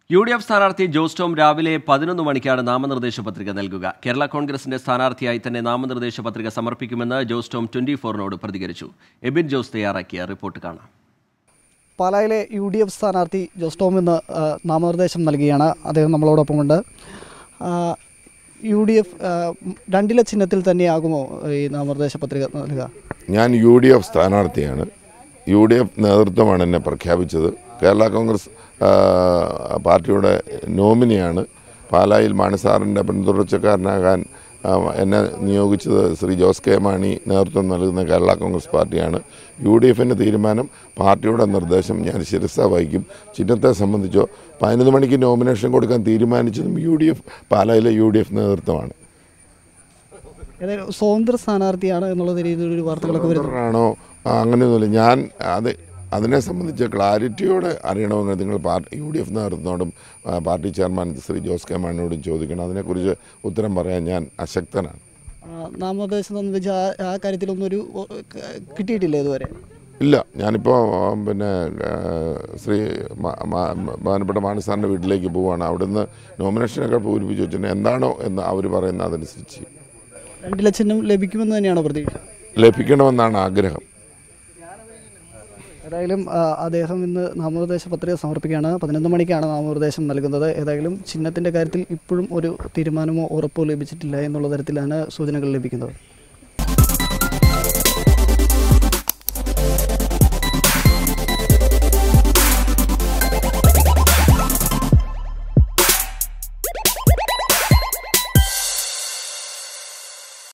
U D F സ്ഥാനാർത്ഥി Jose Tom രാവിലെ പതിനൊന്ന് മണിക്കാണ് നാമനിർദ്ദേശ പത്രിക നൽകുക കേരള കോൺഗ്രസിന്റെ സ്ഥാനാർത്ഥിയായി തന്നെ നാമനിർദ്ദേശ പത്രിക സമർപ്പിക്കുമെന്ന് ജോസ് ടോം ട്വന്റി ഫോറിനോട് പ്രതികരിച്ചു എബിൻ ജോസ് തയ്യാറാക്കിയ റിപ്പോർട്ട് കാണാം പാലായിലെ യു ഡി എഫ് സ്ഥാനാർത്ഥി ജോസ് ടോം ഇന്ന് ആ, നാമനിർദ്ദേശം നൽകുകയാണ് അദ്ദേഹം നമ്മളോടൊപ്പമുണ്ട് ആ, യു ഡി എഫ് ആ, രണ്ടില ചിഹ്നത്തിൽ തന്നെയാകുമോ ഈ നാമനിർദ്ദേശ പത്രിക നൽകുക ഞാൻ യു ഡി എഫ് സ്ഥാനാർത്ഥിയാണ് യു ഡി എഫ് നേതൃത്വമാണ് എന്നെ പ്രഖ്യാപിച്ചത് കേരള കോൺഗ്രസ് ആ, പാർട്ടിയുടെ നോമിനിയാണ് പാലായിൽ മാണിസാറിൻ്റെ പിന്തുടർച്ചക്കാരനാകാൻ ആ, എന്നെ നിയോഗിച്ചത് ശ്രീ ജോസ് കെ മാണി നേതൃത്വം നൽകുന്ന കേരള കോൺഗ്രസ് പാർട്ടിയാണ് യു ഡി എഫിൻ്റെ തീരുമാനം പാർട്ടിയുടെ നിർദ്ദേശം ഞാൻ ശിരസ വഹിക്കും ചിഹ്നത്തെ സംബന്ധിച്ചോ പതിനൊന്ന് മണിക്ക് നോമിനേഷൻ കൊടുക്കാൻ തീരുമാനിച്ചതും യു ഡി എഫ് പാലായിലെ യു ഡി എഫ് നേതൃത്വമാണ് ഏതായാലും സ്വതന്ത്ര സ്ഥാനാർത്ഥിയാണ് എന്നുള്ള രീതിയിലൊരു വാർത്തകളൊക്കെ വരുന്നു ആണോ അങ്ങനെയൊന്നുമില്ല ഞാൻ അത് അതിനെ സംബന്ധിച്ച് ക്ലാരിറ്റിയോടെ അറിയണമെങ്കിൽ നിങ്ങൾ പാർട്ടി യു ഡി എഫ് നേതൃത്വത്തോടും ആ, party chairman Shri Jose K മാണിയോടും ചോദിക്കണം അതിനെക്കുറിച്ച് ഉത്തരം പറയാൻ ഞാൻ അശക്തനാണ് ആ, നാമനിർദ്ദേശം സംബന്ധിച്ച് ആ ആ കാര്യത്തിലൊന്നൊരു ഓ, ക- കിട്ടിയിട്ടില്ല ഇതുവരെ ഇല്ല ഞാനിപ്പോൾ ആ, പിന്നെ ആ, ശ്രീ മ- മ- ബഹുമാനപ്പെട്ട മാണി സാറിൻ്റെ വീട്ടിലേക്ക് പോവുകയാണ് അവിടുന്ന് നോമിനേഷനൊക്കെ പൂരിപ്പിച്ച് വെച്ചിട്ടുണ്ട് എന്താണോ എന്ന് അവർ പറയുന്ന അതനുസരിച്ച് ചെയ്യും. രണ്ടില ചിഹ്നം ലഭിക്കുമെന്ന് തന്നെയാണോ പ്രതീക്ഷ ലഭിക്കണമെന്നാണ് ആഗ്രഹം ഏതായാലും ആ, അദ്ദേഹം ഇന്ന് നാമനിർദ്ദേശ പത്രിക സമർപ്പിക്കുകയാണ് പതിനൊന്ന് മണിക്കാണ് നാമനിർദ്ദേശം നൽകുന്നത് ഏതായാലും ചിഹ്നത്തിൻ്റെ കാര്യത്തിൽ ഇപ്പോഴും ഒരു തീരുമാനമോ ഉറപ്പോ ലഭിച്ചിട്ടില്ല എന്നുള്ള തരത്തിലാണ് സൂചനകൾ ലഭിക്കുന്നത്